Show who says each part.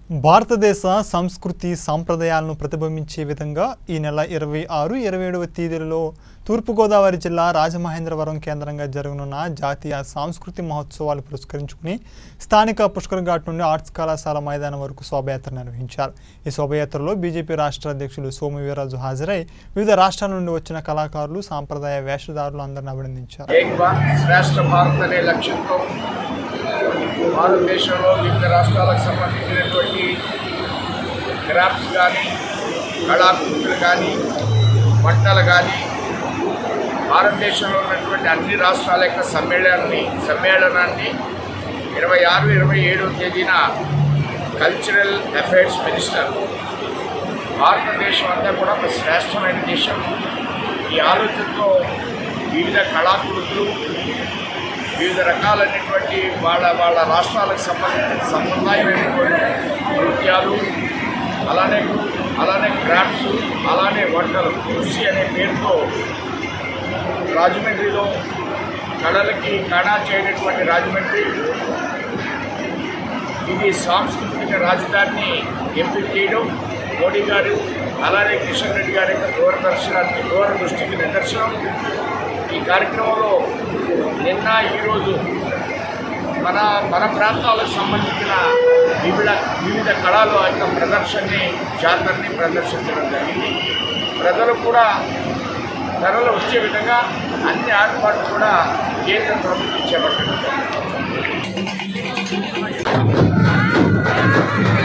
Speaker 1: భారతదేశ సంస్కృతి సాంప్రదాయాలను ప్రతిబింబించే విధంగా ఈ నెల ఇరవై ఆరు ఇరవై ఏడవ తేదీలలో తూర్పుగోదావరి జిల్లా రాజమహేంద్రవరం కేంద్రంగా జరగనున్న జాతీయ సాంస్కృతి మహోత్సవాలు పురస్కరించుకుని స్థానిక పుష్కర్ ఘాట్ నుండి ఆర్ట్స్ కళాశాల మైదానం వరకు శోభయాత్ర నిర్వహించారు ఈ శోభయాత్రలో బీజేపీ రాష్ట్ర అధ్యక్షులు సోము వీర్రాజు హాజరై వివిధ రాష్ట్రాల నుండి వచ్చిన కళాకారులు సాంప్రదాయ వేషధారులు అందరిని అభినందించారు
Speaker 2: ఏక్ భారత్ శ్రేష్ఠ భారత్ అనే లక్ష్యంతో భారతదేశంలో వివిధ రాష్ట్రాలకు సంబంధించినటువంటి క్రాఫ్ట్స్ కానీ కళాకృతులు కానీ వంటలు కానీ భారతదేశంలో ఉన్నటువంటి అన్ని రాష్ట్రాల యొక్క సమ్మేళనాన్ని సమ్మేళనాన్ని ఇరవై ఆరు ఇరవై ఏడవ తేదీన కల్చరల్ అఫైర్స్ మినిస్టర్ భారతదేశం అంతా కూడా ఒక శ్రేష్టమైన దేశం ఈ ఆలోచనతో వివిధ కళాకృతులు వివిధ రకాలైనటువంటి వాళ్ళ వాళ్ళ రాష్ట్రాలకు సంబంధించిన సంప్రదాయమైనటువంటి నృత్యాలు అలానే అలానే క్రాఫ్ట్స్ అలానే వంటలు కృషి అనే పేరుతో రాజమండ్రిలో కళలకి కణా చేయనటువంటి రాజమండ్రి ఇది సాంస్కృతిక రాజధానిని ఎంపిక చేయడం మోడీ గారు అలానే కిషన్ రెడ్డి గారి యొక్క దూరదర్శనానికి దూరదృష్టికి నిదర్శనం ఈ కార్యక్రమంలో నిన్న ఈరోజు మన మన ప్రాంతాలకు సంబంధించిన వివిధ వివిధ కళల యొక్క ప్రదర్శనని జాతరని ప్రదర్శించడం జరిగింది ప్రజలు కూడా ధరలు వచ్చే విధంగా అన్ని ఏర్పాట్లు కూడా కేంద్ర ప్రభుత్వం చేపట్టడం జరిగింది